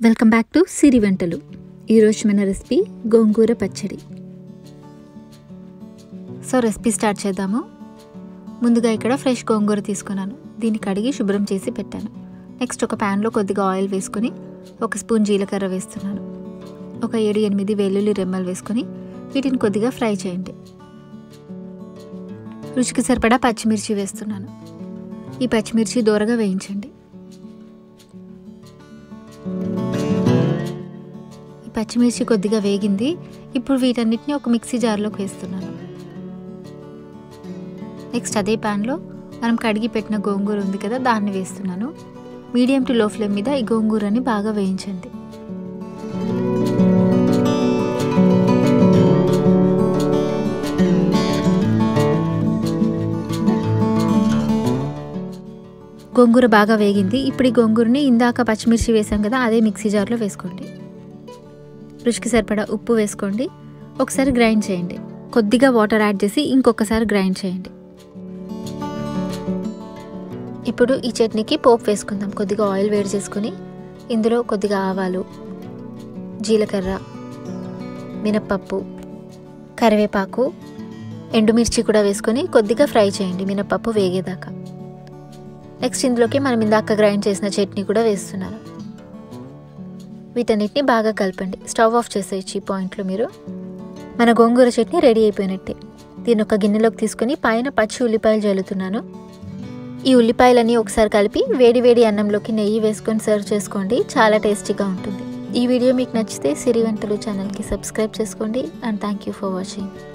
welcome back to సిరి వంటలు ఈరోజు మన రెసిపీ గోంగూర పచ్చడి సో రెసిపీ స్టార్ట్ చేద్దాము ముందుగా ఇక్కడ ఫ్రెష్ గోంగూర తీసుకున్నాను దీన్ని కడిగి శుభ్రం చేసి పెట్టాను నెక్స్ట్ ఒక ప్యాన్లో కొద్దిగా ఆయిల్ వేసుకొని ఒక స్పూన్ జీలకర్ర వేస్తున్నాను ఒక ఏడు ఎనిమిది వెల్లుల్లి రెమ్మలు వేసుకొని వీటిని కొద్దిగా ఫ్రై చేయండి రుచికి సరిపడా పచ్చిమిర్చి వేస్తున్నాను ఈ పచ్చిమిర్చి దూరగా వేయించండి ఈ పచ్చిమిర్చి కొద్దిగా వేగింది ఇప్పుడు వీటన్నిటిని ఒక మిక్సీ జార్లోకి వేస్తున్నాను నెక్స్ట్ అదే ప్యాన్లో మనం కడిగి పెట్టిన గోంగూర ఉంది కదా దాన్ని వేస్తున్నాను మీడియం టు లో ఫ్లేమ్ మీద ఈ గోంగూరని బాగా వేయించండి గోంగూర బాగా వేగింది ఇప్పుడు ఈ గోంగూరని ఇందాక పచ్చిమిర్చి వేసాం కదా అదే మిక్సీ జార్లో వేసుకోండి రుచికి సరిపడా ఉప్పు వేసుకోండి ఒకసారి గ్రైండ్ చేయండి కొద్దిగా వాటర్ యాడ్ చేసి ఇంకొకసారి గ్రైండ్ చేయండి ఇప్పుడు ఈ చట్నీకి పోపు వేసుకుందాం కొద్దిగా ఆయిల్ వేడి చేసుకొని ఇందులో కొద్దిగా ఆవాలు జీలకర్ర మినప్పప్పు కరివేపాకు ఎండుమిర్చి కూడా వేసుకొని కొద్దిగా ఫ్రై చేయండి మినప్పప్పు వేగేదాకా నెక్స్ట్ ఇందులోకి మనం ఇందాక గ్రైండ్ చేసిన చట్నీ కూడా వేస్తున్నాను వీటన్నిటిని బాగా కలపండి స్టవ్ ఆఫ్ చేసేయచ్చు ఈ పాయింట్లో మీరు మన గోంగూర చట్నీ రెడీ అయిపోయినట్టే దీన్ని ఒక గిన్నెలోకి తీసుకొని పైన పచ్చి ఉల్లిపాయలు జల్లుతున్నాను ఈ ఉల్లిపాయలన్నీ ఒకసారి కలిపి వేడి వేడి అన్నంలోకి నెయ్యి వేసుకొని సర్వ్ చేసుకోండి చాలా టేస్టీగా ఉంటుంది ఈ వీడియో మీకు నచ్చితే సిరి వంటలు ఛానల్కి సబ్స్క్రైబ్ చేసుకోండి and thank you for watching